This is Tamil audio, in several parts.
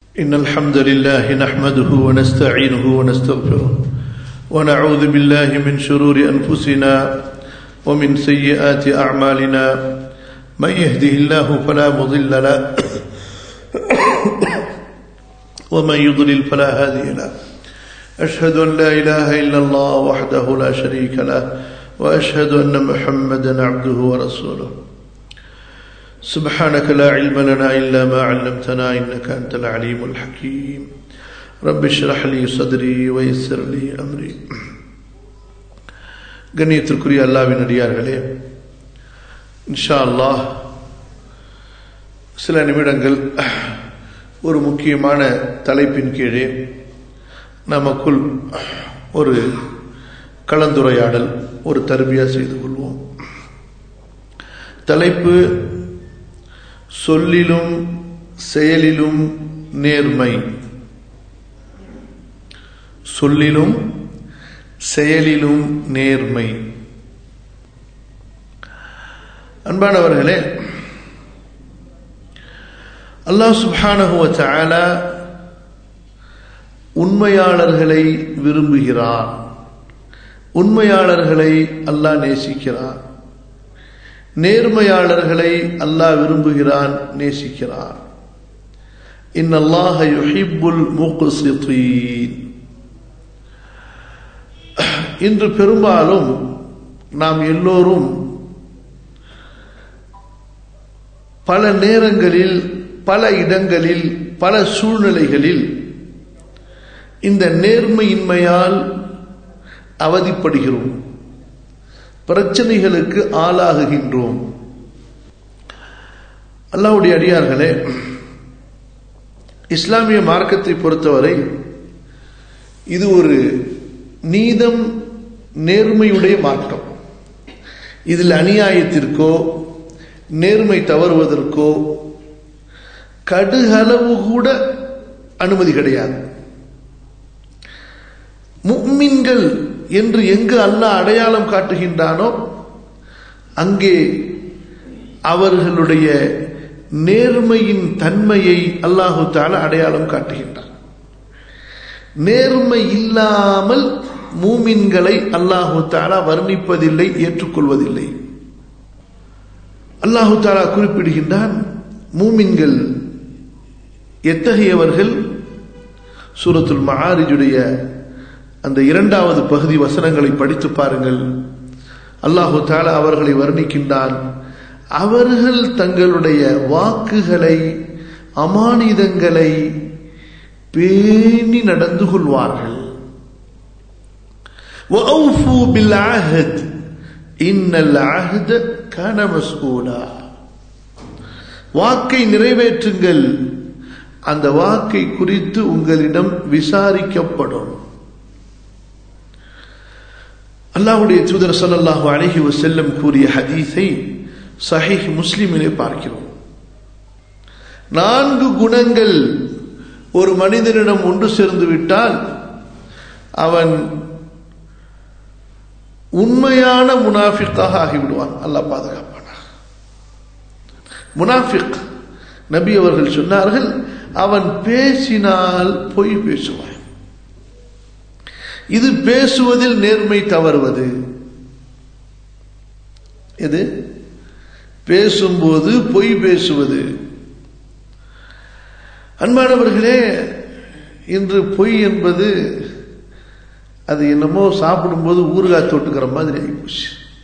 إن الحمد لله نحمده ونستعينه ونستغفره ونعوذ بالله من شرور أنفسنا ومن سيئات أعمالنا من يهده الله فلا مضل له ومن يضلل فلا هادي له أشهد أن لا إله إلا الله وحده لا شريك له وأشهد أن محمدا عبده ورسوله سبحانك لا علم لنا إلا ما علمتنا إنك أنت العليم الحكيم رب اشرح لي صدري ويسر لي أمري கண்ணியத்திற்குரிய அல்லாவின் அடியார்களே இன்ஷா அல்லாஹ் சில நிமிடங்கள் ஒரு முக்கியமான தலைப்பின் கீழே நமக்குள் ஒரு கலந்துரையாடல் ஒரு தருவியா செய்து கொள்வோம் தலைப்பு சொல்லிலும் செயலிலும் நேர்மை சொல்லிலும் செயலிலும் நேர்மை அன்பானவர்களே அல்லாஹ் சுப்ஹானஹுவ தஆலா உண்மையாளர்களை விரும்புகிறார் உண்மையாளர்களை அல்லாஹ் நேசிக்கிறார் நேர்மையாளர்களை அல்லாஹ் விரும்புகிறான் நேசிக்கிறான் இன் அல்லாஹ யுஹிப்புல் முக்சித்தீன் இன்று பெரும்பாலும் நாம் எல்லோரும் பல நேரங்களில் பல இடங்களில் பல சூழ்நிலைகளில் இந்த நேர்மையின்மையால் அவதிப்படுகிறோம் பிரச்சனைகளுக்கு ஆளாகுகின்றோம் அல்லாவுடைய அடியார்களே இஸ்லாமிய மார்க்கத்தை பொறுத்தவரை இது ஒரு நீதம் நேர்மையுடைய மார்க்கம் இதில் அநியாயத்திற்கோ நேர்மை தவறுவதற்கோ கடுகளவு கூட அனுமதி கிடையாது முக்மின்கள் என்று எங்கு அல்லாஹ் அடையாளம் காட்டுகின்றானோ அங்கே அவர்களுடைய நேர்மையின் தன்மையை அல்லாஹு தால அடையாளம் காட்டுகின்றான் நேர்மை இல்லாமல் மூமின்களை அல்லாஹு தாலா வர்ணிப்பதில்லை ஏற்றுக்கொள்வதில்லை அல்லாஹு தாலா குறிப்பிடுகின்றான் மூமின்கள் எத்தகையவர்கள் சூரத்துல் மஹாரிஜுடைய அந்த இரண்டாவது பகுதி வசனங்களை படித்து பாருங்கள் அல்லாஹு தாலா அவர்களை வர்ணிக்கின்றான் அவர்கள் தங்களுடைய வாக்குகளை அமானிதங்களை பேணி நடந்து கொள்வார்கள் வாக்கை நிறைவேற்றுங்கள் அந்த வாக்கை குறித்து உங்களிடம் விசாரிக்கப்படும் அல்லாஹுடைய தூதர் சல்லாஹு அழகி செல்லம் கூறிய ஹதீஸை சஹீஹ் முஸ்லிமிலே பார்க்கிறோம் நான்கு குணங்கள் ஒரு மனிதனிடம் ஒன்று சேர்ந்து விட்டால் அவன் உண்மையான முனாஃபிக்காக ஆகிவிடுவான் அல்லாஹ் பாதுகாப்பான முனாஃபிக் நபி அவர்கள் சொன்னார்கள் அவன் பேசினால் பொய் பேசுவான் இது பேசுவதில் நேர்மை தவறுவது எது பேசும்போது பொய் பேசுவது அன்பானவர்களே இன்று பொய் என்பது அது என்னமோ சாப்பிடும்போது ஊறுகாய் தொட்டுக்கிற மாதிரி ஆகிப்போச்சு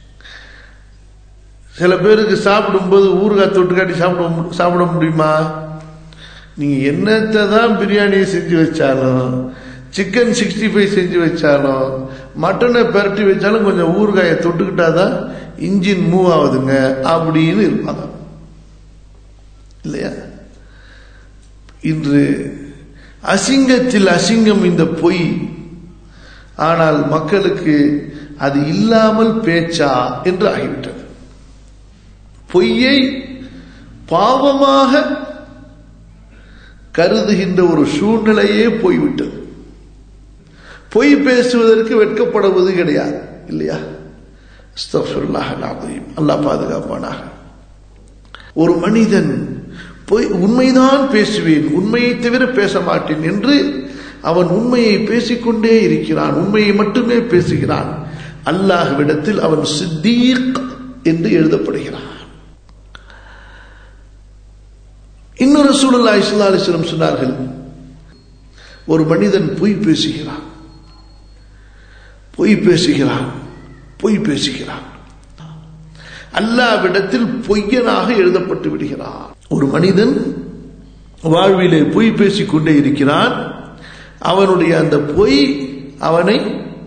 சில பேருக்கு சாப்பிடும்போது ஊறுகாய் தொட்டுக்காட்டி சாப்பிட சாப்பிட முடியுமா நீங்க என்னத்தை தான் பிரியாணியை செஞ்சு வச்சாலும் சிக்கன் சிக்ஸ்டி ஃபைவ் செஞ்சு வச்சாலும் மட்டனை பரட்டி வச்சாலும் கொஞ்சம் ஊறுகாயை தொட்டுக்கிட்டாதான் இன்ஜின் மூவ் ஆகுதுங்க அப்படின்னு இருப்பாங்க இல்லையா இன்று அசிங்கத்தில் அசிங்கம் இந்த பொய் ஆனால் மக்களுக்கு அது இல்லாமல் பேச்சா என்று ஆகிவிட்டது பொய்யை பாவமாக கருதுகின்ற ஒரு சூழ்நிலையே போய்விட்டது பொய் பேசுவதற்கு வெட்கப்படுவது கிடையாது இல்லையா அல்லாஹ் பாதுகாப்பானாக ஒரு மனிதன் பொய் உண்மைதான் பேசுவேன் உண்மையை தவிர பேச மாட்டேன் என்று அவன் உண்மையை பேசிக்கொண்டே இருக்கிறான் உண்மையை மட்டுமே பேசுகிறான் அல்லாஹ்விடத்தில் அவன் சித்தீக் என்று எழுதப்படுகிறான் இன்னொரு சூழல் இஸ்லா அலிஸ்லம் சொன்னார்கள் ஒரு மனிதன் பொய் பேசுகிறான் பொய் பேசுகிறான் பொய் பேசுகிறான் அல்லாவிடத்தில் பொய்யனாக எழுதப்பட்டு விடுகிறான் ஒரு மனிதன் வாழ்விலே பொய் பேசிக் கொண்டே இருக்கிறான் அவனுடைய அந்த பொய் அவனை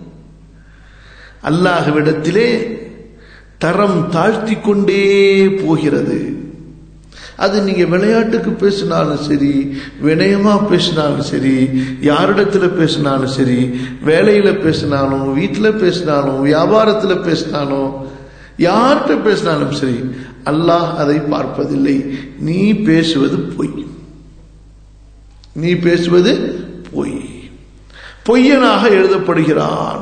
அல்லாஹ்விடத்திலே தரம் தாழ்த்தி கொண்டே போகிறது அது நீங்க விளையாட்டுக்கு பேசினாலும் சரி வினயமா பேசினாலும் சரி யாரிடத்துல பேசினாலும் சரி வேலையில பேசினாலும் வீட்டுல பேசினாலும் வியாபாரத்துல பேசினாலும் யார்கிட்ட பேசினாலும் சரி அல்லாஹ் அதை பார்ப்பதில்லை நீ பேசுவது பொய் நீ பேசுவது பொய் பொய்யனாக எழுதப்படுகிறான்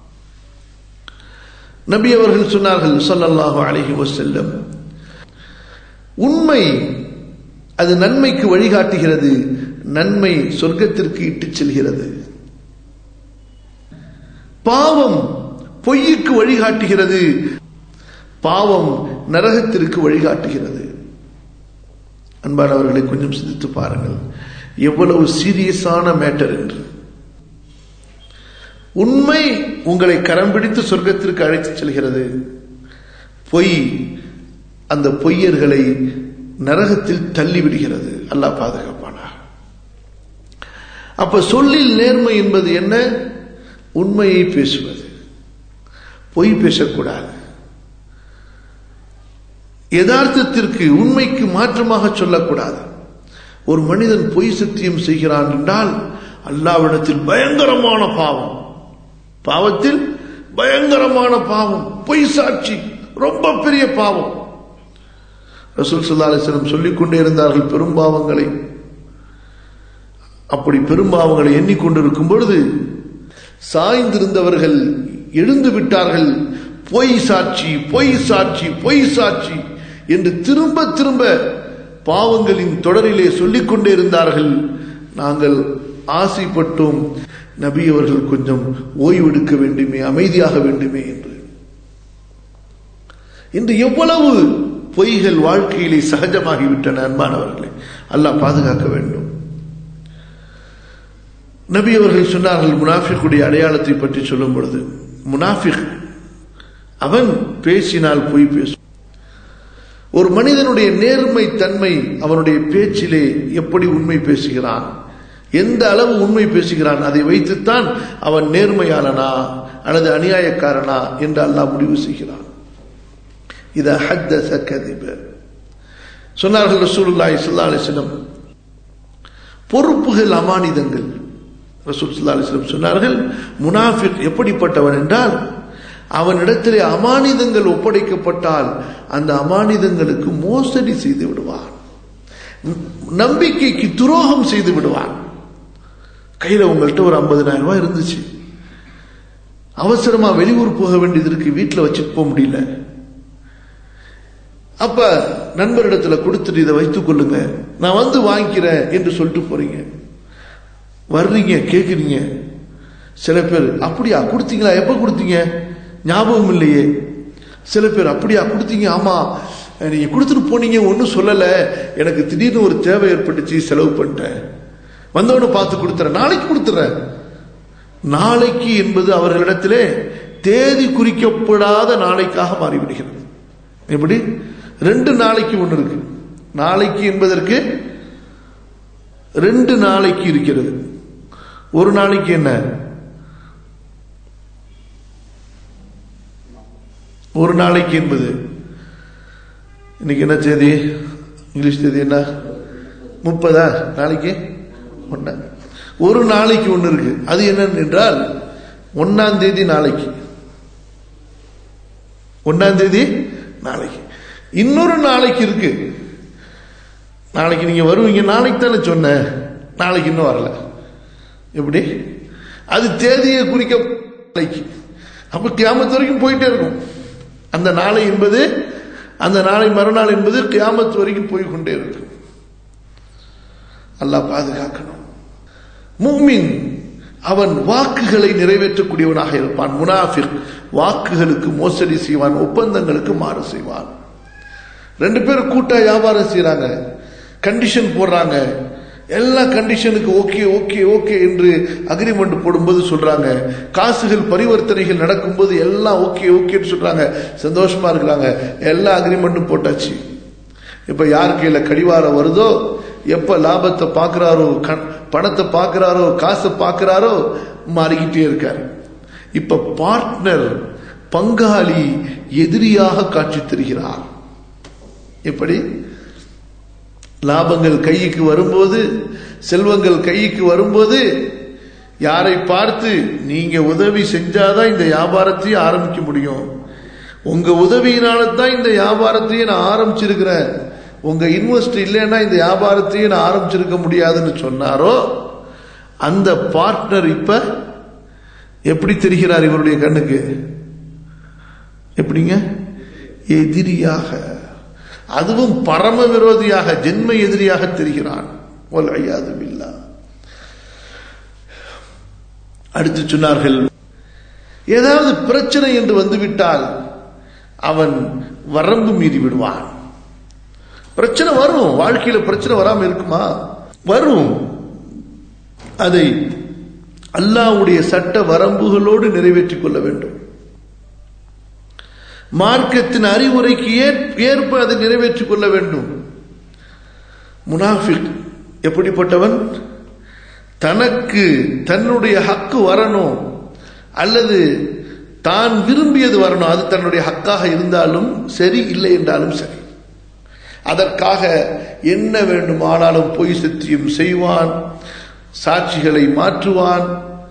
நபி அவர்கள் சொன்னார்கள் சொல்லல்லாஹு அழகி வசல்லம் உண்மை அது நன்மைக்கு வழிகாட்டுகிறது நன்மை சொர்க்கத்திற்கு இட்டுச் செல்கிறது பாவம் பொய்யுக்கு வழிகாட்டுகிறது பாவம் நரகத்திற்கு வழிகாட்டுகிறது அன்பானவர்களை கொஞ்சம் சிந்தித்து பாருங்கள் எவ்வளவு சீரியஸான மேட்டர் என்று உண்மை உங்களை கரம் பிடித்து சொர்க்கத்திற்கு அழைத்துச் செல்கிறது பொய் அந்த பொய்யர்களை நரகத்தில் தள்ளிவிடுகிறது அல்லாஹ் பாதுகாப்பானார் அப்ப சொல்லில் நேர்மை என்பது என்ன உண்மையை பேசுவது பொய் பேசக்கூடாது யதார்த்தத்திற்கு உண்மைக்கு மாற்றமாக சொல்லக்கூடாது ஒரு மனிதன் பொய் சத்தியம் செய்கிறான் என்றால் அல்லாவிடத்தில் பயங்கரமான பாவம் பாவத்தில் பயங்கரமான பாவம் பொய் சாட்சி ரொம்ப பெரிய பாவம் ரசூல் சல்லா அலிஸ்லம் சொல்லிக் கொண்டே இருந்தார்கள் பெரும்பாவங்களை அப்படி பெரும்பாவங்களை எண்ணிக்கொண்டிருக்கும் பொழுது சாய்ந்திருந்தவர்கள் எழுந்து விட்டார்கள் பொய் சாட்சி பொய் சாட்சி பொய் சாட்சி என்று திரும்ப திரும்ப பாவங்களின் தொடரிலே சொல்லிக் கொண்டே இருந்தார்கள் நாங்கள் ஆசைப்பட்டோம் நபி அவர்கள் கொஞ்சம் ஓய்வெடுக்க வேண்டுமே அமைதியாக வேண்டுமே என்று இன்று எவ்வளவு பொய்கள் வாழ்க்கையிலே சகஜமாகிவிட்டன அன்பானவர்களே அல்லாஹ் பாதுகாக்க வேண்டும் நபி அவர்கள் சொன்னார்கள் முனாஃபிக்குடைய அடையாளத்தை பற்றி சொல்லும் பொழுது முனாஃபிக் அவன் பேசினால் பொய் பேசும் ஒரு மனிதனுடைய நேர்மை தன்மை அவனுடைய பேச்சிலே எப்படி உண்மை பேசுகிறான் எந்த அளவு உண்மை பேசுகிறான் அதை வைத்துத்தான் அவன் நேர்மையாளனா அல்லது அநியாயக்காரனா என்று அல்லாஹ் முடிவு செய்கிறான் இத ஹத்தச கதிப சொன்னார்கள் ரசூலுல்லாஹி ஸல்லல்லாஹு அலைஹி வஸல்லம் பொறுப்புகள் அமானிதங்கள் ரசூல் ஸல்லல்லாஹு அலைஹி வஸல்லம் சொன்னார்கள் முனாஃபிக் எப்படிப்பட்டவன் என்றால் அவனிடத்திலே அமானிதங்கள் ஒப்படைக்கப்பட்டால் அந்த அமானிதங்களுக்கு மோசடி செய்து விடுவான் நம்பிக்கைக்கு துரோகம் செய்து விடுவான் கையில உங்கள்கிட்ட ஒரு ஐம்பதினாயிரம் ரூபாய் இருந்துச்சு அவசரமா வெளியூர் போக வேண்டியது இருக்கு வீட்டில் வச்சுட்டு போக முடியல அப்ப நண்பரிடத்துல கொடுத்துட்டு இதை வைத்துக் கொள்ளுங்க நான் வந்து வாங்கிக்கிறேன் என்று சொல்லிட்டு போறீங்க வர்றீங்க கேட்குறீங்க சில பேர் அப்படியா கொடுத்தீங்களா எப்ப கொடுத்தீங்க ஞாபகம் இல்லையே சில பேர் அப்படியா கொடுத்தீங்க ஆமா நீங்க கொடுத்துட்டு போனீங்க ஒன்றும் சொல்லல எனக்கு திடீர்னு ஒரு தேவை ஏற்பட்டுச்சு செலவு பண்ணிட்டேன் வந்தவனு பார்த்து கொடுத்துறேன் நாளைக்கு கொடுத்துறேன் நாளைக்கு என்பது அவர்களிடத்திலே தேதி குறிக்கப்படாத நாளைக்காக மாறிவிடுகிறது எப்படி ரெண்டு நாளைக்கு ஒன்று இருக்கு நாளைக்கு என்பதற்கு ரெண்டு நாளைக்கு இருக்கிறது ஒரு நாளைக்கு என்ன ஒரு நாளைக்கு என்பது இன்னைக்கு என்ன தேதி இங்கிலீஷ் தேதி என்ன முப்பதா நாளைக்கு ஒன்னா ஒரு நாளைக்கு ஒன்று இருக்கு அது என்னன்னு என்றால் ஒன்னாம் தேதி நாளைக்கு ஒன்னாம் தேதி நாளைக்கு இன்னொரு நாளைக்கு இருக்கு நாளைக்கு நீங்க வருவீங்க நாளைக்கு தானே சொன்னேன் நாளைக்கு இன்னும் வரல எப்படி அது தேதியை குறிக்க நாளைக்கு அப்ப கியாமத்து வரைக்கும் போயிட்டே இருக்கும் அந்த நாளை என்பது அந்த நாளை மறுநாள் என்பது கியாமத்து வரைக்கும் போய் கொண்டே இருக்கும் அல்லாஹ் பாதுகாக்கணும் மூமின் அவன் வாக்குகளை நிறைவேற்றக்கூடியவனாக இருப்பான் முனாஃபிக் வாக்குகளுக்கு மோசடி செய்வான் ஒப்பந்தங்களுக்கு மாறு செய்வான் ரெண்டு பேரும் கூட்டா வியாபாரம் செய்யறாங்க கண்டிஷன் போடுறாங்க எல்லா கண்டிஷனுக்கு ஓகே ஓகே ஓகே என்று அக்ரிமெண்ட் போடும்போது சொல்றாங்க காசுகள் பரிவர்த்தனைகள் நடக்கும்போது எல்லாம் ஓகே ஓகேன்னு சொல்றாங்க சந்தோஷமா இருக்கிறாங்க எல்லா அக்ரிமெண்ட்டும் போட்டாச்சு இப்ப யார் கையில கடிவாரம் வருதோ எப்ப லாபத்தை பார்க்கிறாரோ பணத்தை பார்க்கிறாரோ காசை பார்க்கிறாரோ மாறிக்கிட்டே இருக்கார் இப்ப பார்ட்னர் பங்காளி எதிரியாக காட்சி தருகிறார் எப்படி லாபங்கள் கைக்கு வரும்போது செல்வங்கள் கைக்கு வரும்போது யாரை பார்த்து நீங்க உதவி செஞ்சாதான் இந்த வியாபாரத்தையே ஆரம்பிக்க முடியும் உங்க உதவியினால தான் இந்த வியாபாரத்தையே நான் ஆரம்பிச்சிருக்கிறேன் உங்க இன்வெஸ்ட் இல்லைன்னா இந்த வியாபாரத்தையே நான் ஆரம்பிச்சிருக்க முடியாதுன்னு சொன்னாரோ அந்த பார்ட்னர் இப்ப எப்படி தெரிகிறார் இவருடைய கண்ணுக்கு எப்படிங்க எதிரியாக அதுவும் பரம விரோதியாக ஜென்ம எதிரியாக தெரிகிறான் அடுத்து சொன்னார்கள் ஏதாவது பிரச்சனை என்று வந்துவிட்டால் அவன் வரம்பு மீறி விடுவான் பிரச்சனை வரும் வாழ்க்கையில பிரச்சனை வராம இருக்குமா வரும் அதை அல்லாவுடைய சட்ட வரம்புகளோடு நிறைவேற்றிக் கொள்ள வேண்டும் மார்க்கத்தின் அறிவுரைக்கு ஏற்ப அதை நிறைவேற்றிக் கொள்ள வேண்டும் முனாஃபிக் எப்படிப்பட்டவன் தனக்கு தன்னுடைய ஹக்கு வரணும் அல்லது தான் விரும்பியது வரணும் அது தன்னுடைய ஹக்காக இருந்தாலும் சரி இல்லை என்றாலும் சரி அதற்காக என்ன வேண்டுமானாலும் பொய் சத்தியம் செய்வான் சாட்சிகளை மாற்றுவான்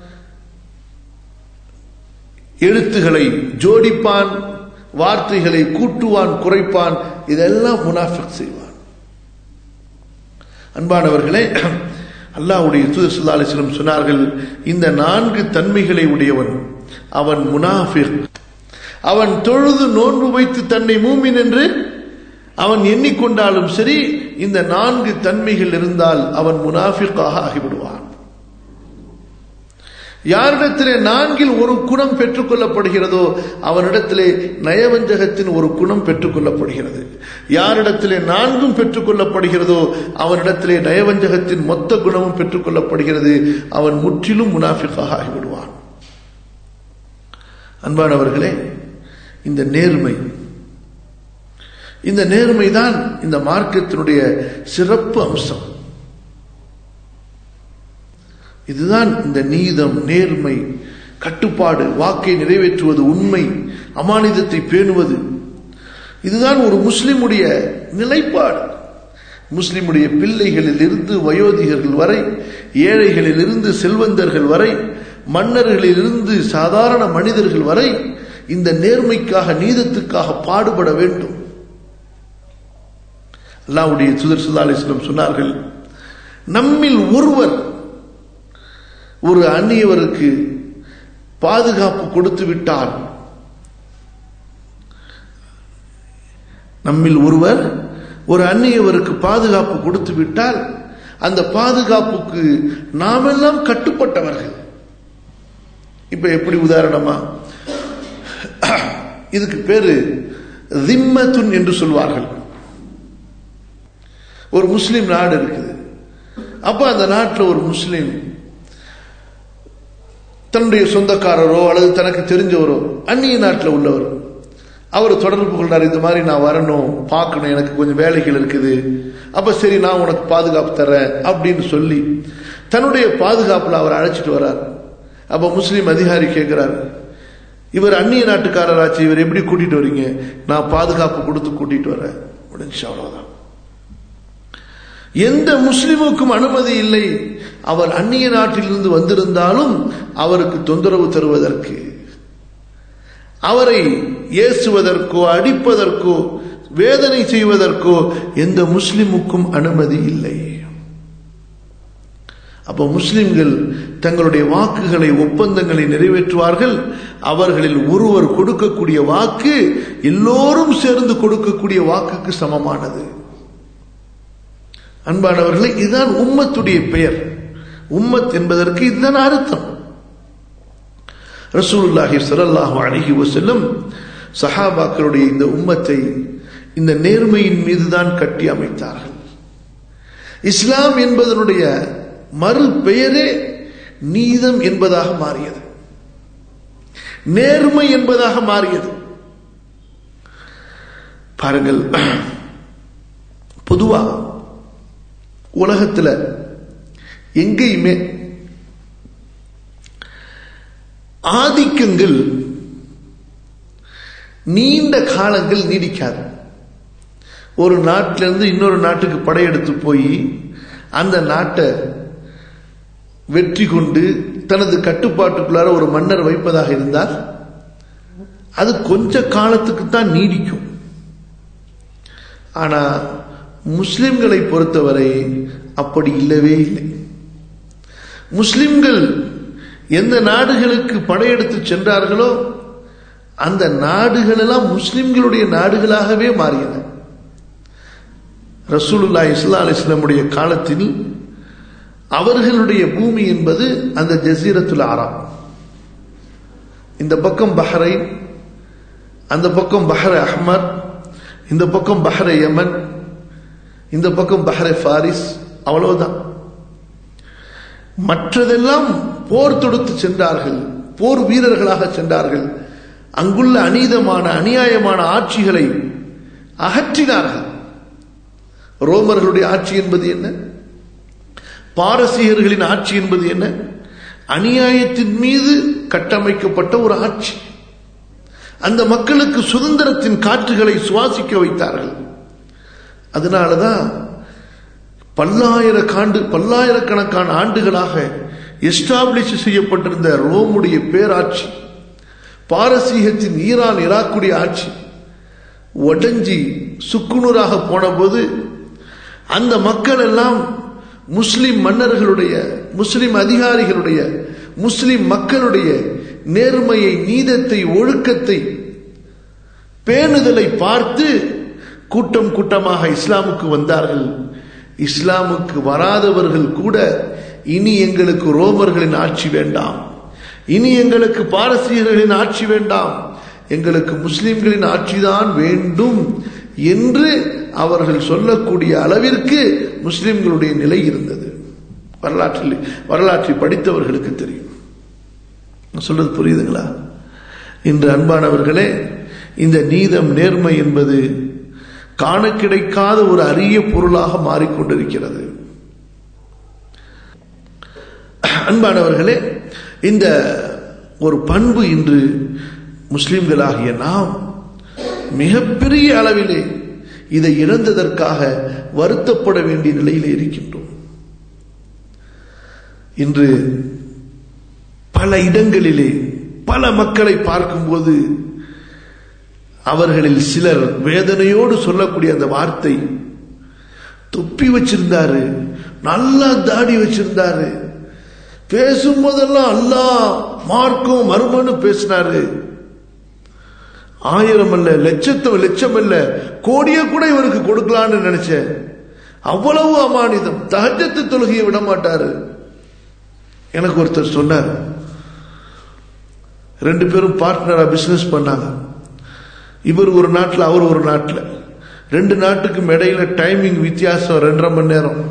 எழுத்துகளை ஜோடிப்பான் வார்த்தைகளை கூட்டுவான் குறைப்பான் இதெல்லாம் முனாஃபிக் செய்வான் அன்பானவர்களே அல்லாவுடைய தூதர் சுல்லா அலிஸ்லம் சொன்னார்கள் இந்த நான்கு தன்மைகளை உடையவன் அவன் முனாஃபிக் அவன் தொழுது நோன்பு வைத்து தன்னை மூமின் என்று அவன் எண்ணிக்கொண்டாலும் சரி இந்த நான்கு தன்மைகள் இருந்தால் அவன் முனாஃபிக்காக ஆகிவிடுவான் யாரிடத்திலே நான்கில் ஒரு குணம் பெற்றுக்கொள்ளப்படுகிறதோ அவனிடத்திலே நயவஞ்சகத்தின் ஒரு குணம் பெற்றுக்கொள்ளப்படுகிறது யாரிடத்திலே நான்கும் பெற்றுக்கொள்ளப்படுகிறதோ அவனிடத்திலே நயவஞ்சகத்தின் மொத்த குணமும் பெற்றுக்கொள்ளப்படுகிறது அவன் முற்றிலும் முனாஃபிக்காக ஆகிவிடுவான் அன்பானவர்களே இந்த நேர்மை இந்த நேர்மைதான் இந்த மார்க்கத்தினுடைய சிறப்பு அம்சம் இதுதான் இந்த நீதம் நேர்மை கட்டுப்பாடு வாக்கை நிறைவேற்றுவது உண்மை அமானிதத்தை பேணுவது இதுதான் ஒரு முஸ்லிமுடைய நிலைப்பாடு முஸ்லிமுடைய பிள்ளைகளில் இருந்து வயோதிகர்கள் வரை ஏழைகளில் இருந்து செல்வந்தர்கள் வரை மன்னர்களில் இருந்து சாதாரண மனிதர்கள் வரை இந்த நேர்மைக்காக நீதத்துக்காக பாடுபட வேண்டும் அல்லாவுடைய சுதர் சுதாலிஸ்லம் சொன்னார்கள் நம்மில் ஒருவர் ஒரு அந்நியவருக்கு பாதுகாப்பு கொடுத்து விட்டால் நம்மில் ஒருவர் ஒரு அந்நியவருக்கு பாதுகாப்பு கொடுத்து விட்டால் அந்த பாதுகாப்புக்கு நாமெல்லாம் கட்டுப்பட்டவர்கள் இப்ப எப்படி உதாரணமா இதுக்கு பேரு திம்மத்துன் என்று சொல்வார்கள் ஒரு முஸ்லிம் நாடு இருக்குது அப்ப அந்த நாட்டில் ஒரு முஸ்லிம் தன்னுடைய சொந்தக்காரரோ அல்லது தனக்கு தெரிஞ்சவரோ அந்நிய நாட்டில் உள்ளவர் அவர் தொடர்பு கொள்றார் இந்த மாதிரி நான் வரணும் பார்க்கணும் எனக்கு கொஞ்சம் வேலைகள் இருக்குது அப்ப சரி நான் உனக்கு பாதுகாப்பு தரேன் அப்படின்னு சொல்லி தன்னுடைய பாதுகாப்புல அவர் அழைச்சிட்டு வர்றார் அப்ப முஸ்லீம் அதிகாரி கேட்கிறார் இவர் அந்நிய நாட்டுக்காரராச்சு இவர் எப்படி கூட்டிட்டு வரீங்க நான் பாதுகாப்பு கொடுத்து கூட்டிட்டு வரேன் முடிஞ்சு அவ்வளவுதான் எந்த முஸ்லிமுக்கும் அனுமதி இல்லை அவர் அந்நிய நாட்டிலிருந்து வந்திருந்தாலும் அவருக்கு தொந்தரவு தருவதற்கு அவரை ஏசுவதற்கோ அடிப்பதற்கோ வேதனை செய்வதற்கோ எந்த முஸ்லிமுக்கும் அனுமதி இல்லை அப்போ முஸ்லிம்கள் தங்களுடைய வாக்குகளை ஒப்பந்தங்களை நிறைவேற்றுவார்கள் அவர்களில் ஒருவர் கொடுக்கக்கூடிய வாக்கு எல்லோரும் சேர்ந்து கொடுக்கக்கூடிய வாக்குக்கு சமமானது அன்பானவர்களே இதுதான் உம்மத்துடைய பெயர் உம்மத் என்பதற்கு இதுதான் அர்த்தம் ரசூலுல்லாஹி ஸல்லல்லாஹு அலைஹி வஸல்லம் சஹாபாக்களுடைய இந்த உம்மத்தை இந்த நேர்மையின் மீதுதான் கட்டி அமைத்தார்கள் இஸ்லாம் என்பதனுடைய மறு பெயரே நீதம் என்பதாக மாறியது நேர்மை என்பதாக மாறியது பாருங்கள் பொதுவா உலகத்துல எங்கேயுமே ஆதிக்கங்கள் நீண்ட காலங்கள் நீடிக்காது ஒரு நாட்டிலிருந்து இன்னொரு நாட்டுக்கு படையெடுத்து போய் அந்த நாட்டை வெற்றி கொண்டு தனது கட்டுப்பாட்டுக்குள்ளார ஒரு மன்னர் வைப்பதாக இருந்தால் அது கொஞ்ச காலத்துக்கு தான் நீடிக்கும் ஆனா முஸ்லிம்களை பொறுத்தவரை அப்படி இல்லவே இல்லை முஸ்லிம்கள் எந்த நாடுகளுக்கு படையெடுத்து சென்றார்களோ அந்த நாடுகள் எல்லாம் முஸ்லிம்களுடைய நாடுகளாகவே மாறியன ரசூலுல்லா இஸ்லா அலிஸ்லமுடைய காலத்தில் அவர்களுடைய பூமி என்பது அந்த ஜசீரத்துல் ஆராம் இந்த பக்கம் பஹரை அந்த பக்கம் பஹர அஹ்மர் இந்த பக்கம் பஹர யமன் இந்த பக்கம் பஹர ஃபாரிஸ் அவ்வளவுதான் மற்றதெல்லாம் போர் தொடுத்து சென்றார்கள் போர் வீரர்களாக சென்றார்கள் அங்குள்ள அநீதமான அநியாயமான ஆட்சிகளை அகற்றினார்கள் ரோமர்களுடைய ஆட்சி என்பது என்ன பாரசீகர்களின் ஆட்சி என்பது என்ன அநியாயத்தின் மீது கட்டமைக்கப்பட்ட ஒரு ஆட்சி அந்த மக்களுக்கு சுதந்திரத்தின் காற்றுகளை சுவாசிக்க வைத்தார்கள் அதனாலதான் பல்லாயிரக்காண்டு பல்லாயிரக்கணக்கான ஆண்டுகளாக எஸ்டாப்ளிஷ் செய்யப்பட்டிருந்த ரோமுடைய பேராட்சி பாரசீகத்தின் ஈரான் ஈராக்குடைய ஆட்சி உடஞ்சி சுக்குநூறாக போனபோது அந்த மக்கள் எல்லாம் முஸ்லிம் மன்னர்களுடைய முஸ்லிம் அதிகாரிகளுடைய முஸ்லிம் மக்களுடைய நேர்மையை நீதத்தை ஒழுக்கத்தை பேணுதலை பார்த்து கூட்டம் கூட்டமாக இஸ்லாமுக்கு வந்தார்கள் இஸ்லாமுக்கு வராதவர்கள் கூட இனி எங்களுக்கு ரோமர்களின் ஆட்சி வேண்டாம் இனி எங்களுக்கு பாரசீகர்களின் ஆட்சி வேண்டாம் எங்களுக்கு முஸ்லிம்களின் ஆட்சிதான் வேண்டும் என்று அவர்கள் சொல்லக்கூடிய அளவிற்கு முஸ்லிம்களுடைய நிலை இருந்தது வரலாற்றில் வரலாற்றை படித்தவர்களுக்கு தெரியும் சொல்றது புரியுதுங்களா இன்று அன்பானவர்களே இந்த நீதம் நேர்மை என்பது காண கிடைக்காத ஒரு அரிய பொருளாக மாறிக்கொண்டிருக்கிறது அன்பானவர்களே இந்த ஒரு பண்பு இன்று முஸ்லிம்களாகிய நாம் மிகப்பெரிய அளவிலே இதை இழந்ததற்காக வருத்தப்பட வேண்டிய நிலையில் இருக்கின்றோம் இன்று பல இடங்களிலே பல மக்களை பார்க்கும்போது அவர்களில் சிலர் வேதனையோடு சொல்லக்கூடிய அந்த வார்த்தை தொப்பி வச்சிருந்தாரு நல்லா தாடி வச்சிருந்தாரு பேசும்போதெல்லாம் அல்லா மார்க்கும் மருமன்னு பேசினாரு ஆயிரம் அல்ல லட்சத்து லட்சம் அல்ல கோடிய கூட இவருக்கு கொடுக்கலான்னு நினைச்சேன் அவ்வளவு அமானிதம் தகஜத்து தொழுகையை விட மாட்டாரு எனக்கு ஒருத்தர் சொன்னார் ரெண்டு பேரும் பார்ட்னரா பிசினஸ் பண்ணாங்க இவர் ஒரு நாட்டில் அவர் ஒரு நாட்டில் ரெண்டு நாட்டுக்கும் இடையில டைமிங் வித்தியாசம் ரெண்டரை மணி நேரம்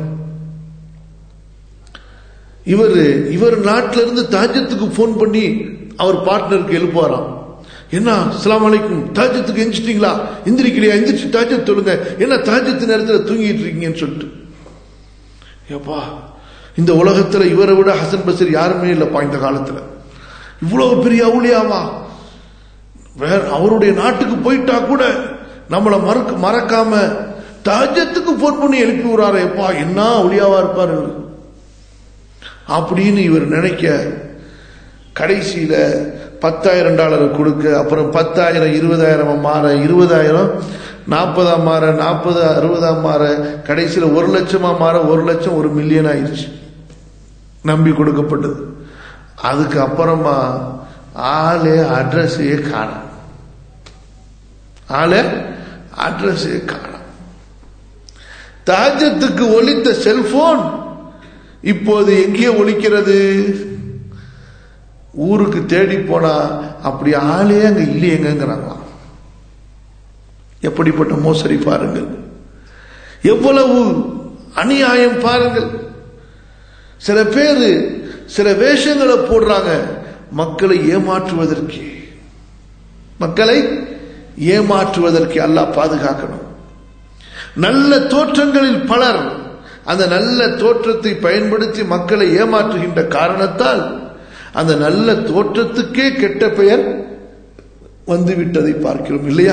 இவர் இவர் நாட்டில இருந்து தாஜத்துக்கு போன் பண்ணி அவர் பார்ட்னருக்கு எழுப்புவாராம் என்ன அஸ்லாம் வலைக்கும் தாஜத்துக்கு எந்திச்சிட்டீங்களா எந்திரிக்கலையா எந்திரிச்சு தாஜத் சொல்லுங்க என்ன தாஜத்து நேரத்தில் தூங்கிட்டு இருக்கீங்கன்னு சொல்லிட்டு ஏப்பா இந்த உலகத்துல இவரை விட ஹசன் பசீர் யாருமே இல்லப்பா இந்த காலத்துல இவ்வளவு பெரிய அவுளியாவா வேற அவருடைய நாட்டுக்கு போயிட்டா கூட நம்மளை மறக்க மறக்காம தாஜத்துக்கு போன் பண்ணி எழுப்பி விடுறாரு எப்பா என்ன அவுளியாவா இருப்பாரு அப்படின்னு இவர் நினைக்க கடைசியில பத்தாயிரம் டாலர் கொடுக்க அப்புறம் பத்தாயிரம் இருபதாயிரம் மாற இருபதாயிரம் நாற்பதாம் மாற நாற்பது அறுபதாம் மாற கடைசியில் ஒரு லட்சமா மாற ஒரு லட்சம் ஒரு மில்லியன் ஆயிடுச்சு நம்பி கொடுக்கப்பட்டது அதுக்கு அப்புறமா ஆளு அட்ரஸையே காணும் ஆளு அட்ரஸே காணும் தாஜத்துக்கு ஒலித்த செல்போன் இப்போது எங்கே ஒலிக்கிறது ஊருக்கு தேடி போனா அப்படி ஆளே அங்க இல்லையேங்கிறாங்களாம் எப்படிப்பட்ட மோசடி பாருங்கள் எவ்வளவு அநியாயம் பாருங்கள் சில பேர் சில வேஷங்களை போடுறாங்க மக்களை ஏமாற்றுவதற்கு மக்களை ஏமாற்றுவதற்கு அல்லாஹ் பாதுகாக்கணும் நல்ல தோற்றங்களில் பலர் அந்த நல்ல தோற்றத்தை பயன்படுத்தி மக்களை ஏமாற்றுகின்ற காரணத்தால் அந்த நல்ல தோற்றத்துக்கே கெட்ட பெயர் வந்துவிட்டதை பார்க்கிறோம் இல்லையா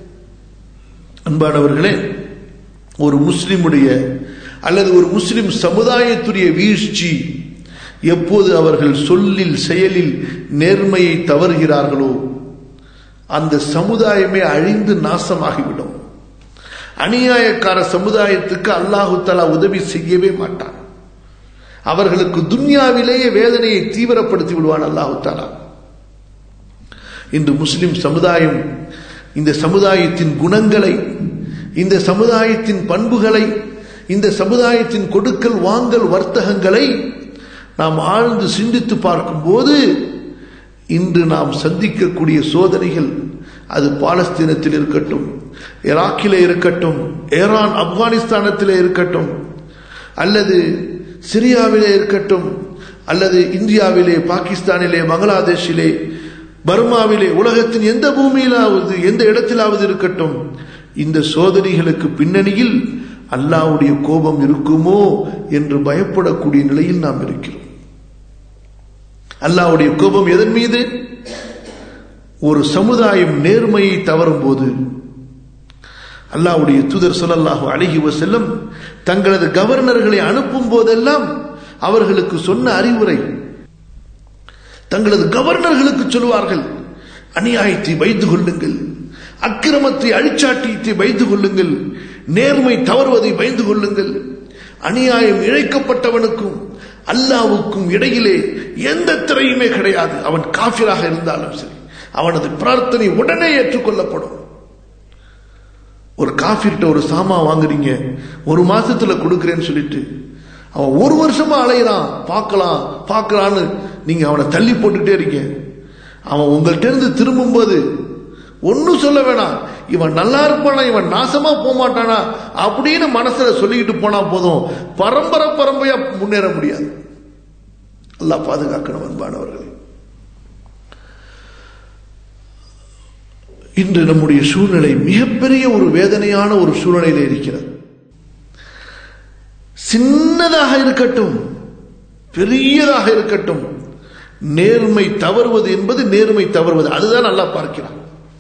அன்பானவர்களே ஒரு முஸ்லிமுடைய அல்லது ஒரு முஸ்லிம் சமுதாயத்துடைய வீழ்ச்சி எப்போது அவர்கள் சொல்லில் செயலில் நேர்மையை தவறுகிறார்களோ அந்த சமுதாயமே அழிந்து நாசமாகிவிடும் அநியாயக்கார சமுதாயத்துக்கு அல்லாஹு தலா உதவி செய்யவே மாட்டான் அவர்களுக்கு துன்யாவிலேயே வேதனையை தீவிரப்படுத்தி விடுவான் அல்லாஹு தாலா இன்று முஸ்லிம் சமுதாயம் இந்த சமுதாயத்தின் குணங்களை இந்த சமுதாயத்தின் பண்புகளை இந்த சமுதாயத்தின் கொடுக்கல் வாங்கல் வர்த்தகங்களை நாம் ஆழ்ந்து சிந்தித்து பார்க்கும்போது இன்று நாம் சந்திக்கக்கூடிய சோதனைகள் அது பாலஸ்தீனத்தில் இருக்கட்டும் ஈராக்கிலே இருக்கட்டும் ஈரான் ஆப்கானிஸ்தானத்திலே இருக்கட்டும் அல்லது சிரியாவிலே இருக்கட்டும் அல்லது இந்தியாவிலே பாகிஸ்தானிலே பங்களாதேஷிலே பர்மாவிலே உலகத்தின் எந்த பூமியிலாவது எந்த இடத்திலாவது இருக்கட்டும் இந்த சோதனைகளுக்கு பின்னணியில் அல்லாவுடைய கோபம் இருக்குமோ என்று பயப்படக்கூடிய நிலையில் நாம் இருக்கிறோம் அல்லாவுடைய கோபம் எதன் மீது ஒரு சமுதாயம் நேர்மையை தவறும் போது அல்லாவுடைய தூதர் சொல்லல்லாஹு அழகி செல்லும் தங்களது கவர்னர்களை அனுப்பும் போதெல்லாம் அவர்களுக்கு சொன்ன அறிவுரை தங்களது கவர்னர்களுக்கு சொல்வார்கள் அநியாயத்தை வைத்து கொள்ளுங்கள் அக்கிரமத்தை அழிச்சாட்டியத்தை வைத்து கொள்ளுங்கள் நேர்மை தவறுவதை பயந்து கொள்ளுங்கள் அநியாயம் இழைக்கப்பட்டவனுக்கும் அல்லாவுக்கும் இடையிலே எந்த திரையுமே கிடையாது அவன் காஃபிராக இருந்தாலும் சரி அவனது பிரார்த்தனை உடனே ஏற்றுக்கொள்ளப்படும் ஒரு காஃபிர்கிட்ட ஒரு சாமா வாங்குறீங்க ஒரு மாசத்துல கொடுக்குறேன்னு சொல்லிட்டு அவன் ஒரு வருஷமா அலையிறான் பார்க்கலாம் பார்க்கலான்னு நீங்க அவனை தள்ளி போட்டுக்கிட்டே இருக்கீங்க அவன் உங்கள்கிட்ட இருந்து திரும்பும்போது ஒன்னும் சொல்ல வேணாம் இவன் நல்லா இருப்பானா இவன் நாசமா போக மாட்டானா அப்படின்னு மனசுல சொல்லிக்கிட்டு போனா போதும் பரம்பரை பரம்பரையா முன்னேற முடியாது எல்லாம் பாதுகாக்கணும் அன்பானவர்களே இன்று நம்முடைய சூழ்நிலை மிகப்பெரிய ஒரு வேதனையான ஒரு சூழ்நிலையில் இருக்கிறது சின்னதாக இருக்கட்டும் பெரியதாக இருக்கட்டும் நேர்மை தவறுவது என்பது நேர்மை தவறுவது அதுதான் நல்லா பார்க்கிறான்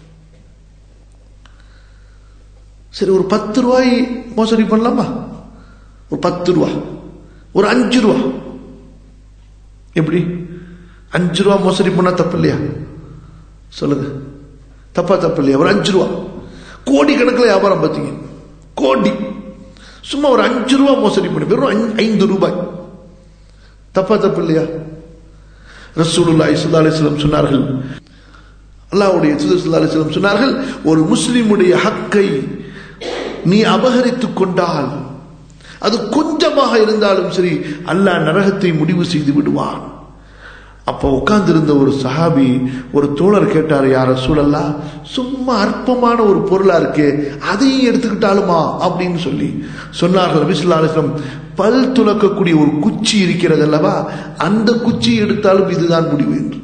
சரி ஒரு பத்து ரூபாய் மோசடி பண்ணலாமா ஒரு பத்து ரூபா ஒரு அஞ்சு ரூபா எப்படி அஞ்சு ரூபா மோசடி பண்ணா தப்பு இல்லையா சொல்லுங்க தப்பா தப்பு இல்லையா ஒரு அஞ்சு ரூபா கோடி கணக்கில் வியாபாரம் பார்த்தீங்க கோடி சும்மா ஒரு அஞ்சு ரூபா மோசடி பண்ணி வெறும் ஐந்து ரூபாய் தப்பா தப்பு இல்லையா ரசூலுல்லாஹி ஸல்லல்லாஹு அலைஹி வஸல்லம் சொன்னார்கள் அல்லாஹ்வுடைய தூதர் ஸல்லல்லாஹு அலைஹி வஸல்லம் சொன்னார்கள் ஒரு முஸ்லிமுடைய ஹக்கை நீ அபகரித்துக் கொண்டால் அது கொஞ்சமாக இருந்தாலும் சரி அல்லாஹ் நரகத்தை முடிவு செய்து விடுவான் அப்போ உட்கார்ந்திருந்த ஒரு சஹாபி ஒரு தோழர் கேட்டார் யார சூழல்லா சும்மா அற்பமான ஒரு பொருளா இருக்கே அதையும் எடுத்துக்கிட்டாலுமா அப்படின்னு சொல்லி சொன்னார்கள் நபிசுல்லாஸ்லம் பல் துலக்கக்கூடிய ஒரு குச்சி இருக்கிறது அல்லவா அந்த குச்சி எடுத்தாலும் இதுதான் முடிவு என்று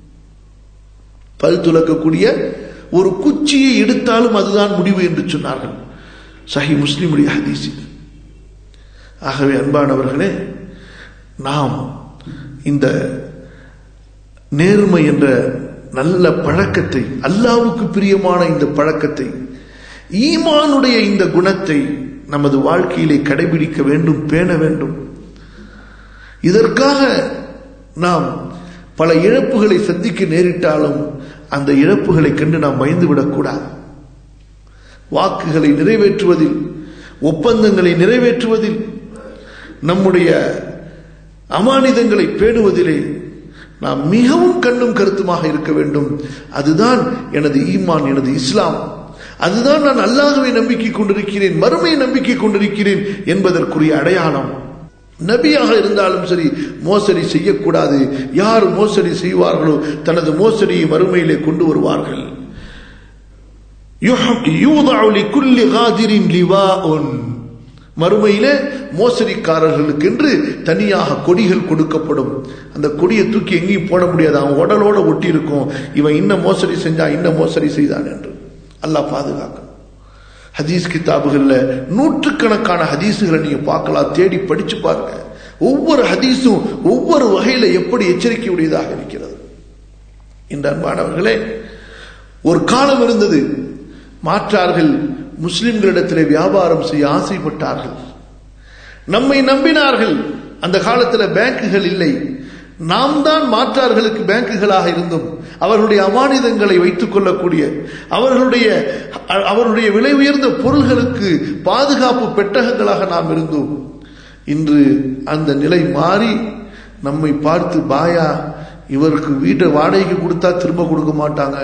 பல் துலக்கக்கூடிய ஒரு குச்சியை எடுத்தாலும் அதுதான் முடிவு என்று சொன்னார்கள் சஹி முஸ்லிமுடைய ஹதீஸ் இது ஆகவே அன்பானவர்களே நாம் இந்த நேர்மை என்ற நல்ல பழக்கத்தை அல்லாவுக்கு பிரியமான இந்த பழக்கத்தை ஈமானுடைய இந்த குணத்தை நமது வாழ்க்கையிலே கடைபிடிக்க வேண்டும் பேண வேண்டும் இதற்காக நாம் பல இழப்புகளை சந்திக்க நேரிட்டாலும் அந்த இழப்புகளை கண்டு நாம் பயந்து விடக்கூடாது வாக்குகளை நிறைவேற்றுவதில் ஒப்பந்தங்களை நிறைவேற்றுவதில் நம்முடைய அமானிதங்களை பேணுவதிலே நாம் மிகவும் கண்ணும் கருத்துமாக இருக்க வேண்டும் அதுதான் எனது ஈமான் எனது இஸ்லாம் அதுதான் நான் அல்லாஹுவை நம்பிக்கை கொண்டிருக்கிறேன் மறுமையை நம்பிக்கை கொண்டிருக்கிறேன் என்பதற்குரிய அடையாளம் நபியாக இருந்தாலும் சரி மோசடி செய்யக்கூடாது யார் மோசடி செய்வார்களோ தனது மோசடியை மறுமையிலே கொண்டு வருவார்கள் மறுமையிலே மோசடிக்காரர்களுக்கு என்று தனியாக கொடிகள் கொடுக்கப்படும் அந்த கொடியை தூக்கி எங்கேயும் போட முடியாது அவன் உடலோட ஒட்டி இருக்கும் இவன் இன்னும் மோசடி செஞ்சா இன்னும் மோசடி செய்தான் என்று அல்லாஹ் பாதுகாக்கணும் ஹதீஸ் கிதாபுகள்ல நூற்றுக்கணக்கான ஹதீஸுகளை நீங்க பார்க்கலாம் தேடி படிச்சு பாருங்க ஒவ்வொரு ஹதீஸும் ஒவ்வொரு வகையில எப்படி எச்சரிக்கை உடையதாக இருக்கிறது இந்த அன்பானவர்களே ஒரு காலம் இருந்தது மாற்றார்கள் முஸ்லிம்களிடத்திலே வியாபாரம் செய்ய ஆசைப்பட்டார்கள் நம்மை நம்பினார்கள் அந்த காலத்தில் பேங்குகள் இல்லை நாம் தான் மாற்றார்களுக்கு பேங்குகளாக இருந்தோம் அவர்களுடைய அமானிதங்களை வைத்துக் கொள்ளக்கூடிய அவர்களுடைய அவருடைய விலை உயர்ந்த பொருள்களுக்கு பாதுகாப்பு பெட்டகங்களாக நாம் இருந்தோம் இன்று அந்த நிலை மாறி நம்மை பார்த்து பாயா இவருக்கு வீட்டை வாடகைக்கு கொடுத்தா திரும்ப கொடுக்க மாட்டாங்க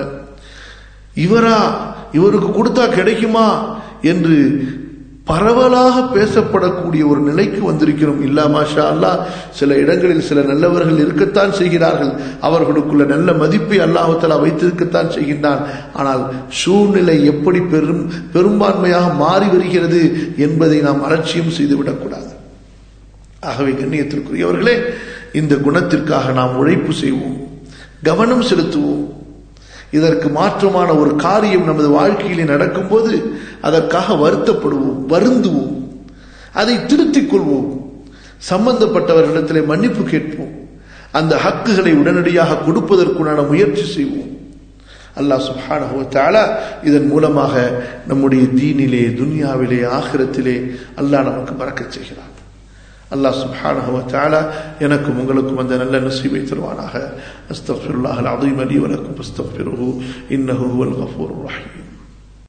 இவரா இவருக்கு கொடுத்தா கிடைக்குமா என்று பரவலாக பேசப்படக்கூடிய ஒரு நிலைக்கு வந்திருக்கிறோம் இல்லா மாஷா அல்லா சில இடங்களில் சில நல்லவர்கள் இருக்கத்தான் செய்கிறார்கள் அவர்களுக்குள்ள நல்ல மதிப்பை அல்லாஹலா வைத்திருக்கத்தான் செய்கின்றான் ஆனால் சூழ்நிலை எப்படி பெரும் பெரும்பான்மையாக மாறி வருகிறது என்பதை நாம் அலட்சியம் செய்துவிடக்கூடாது ஆகவே கண்ணியத்திற்குரியவர்களே இந்த குணத்திற்காக நாம் உழைப்பு செய்வோம் கவனம் செலுத்துவோம் இதற்கு மாற்றமான ஒரு காரியம் நமது வாழ்க்கையிலே நடக்கும்போது அதற்காக வருத்தப்படுவோம் வருந்துவோம் அதை திருத்திக் கொள்வோம் சம்பந்தப்பட்டவர்களிடத்திலே மன்னிப்பு கேட்போம் அந்த ஹக்குகளை உடனடியாக கொடுப்பதற்குண்டான முயற்சி செய்வோம் அல்லாஹ் சுஹானஹுவத்தாலா இதன் மூலமாக நம்முடைய தீனிலே துனியாவிலே ஆகிரத்திலே அல்லாஹ் நமக்கு மறக்கச் செய்கிறான் அல்லாஹ் சுப்ஹானஹுவத்தாலா எனக்கும் உங்களுக்கும் அந்த நல்ல நசீபை தருவானாக அஸ்தஃபிருல்லாஹ் அலீம் அலி வலக்கும் அஸ்தஃபிருஹு இன்னஹு ஹுவல் கஃபூர் ரஹீம்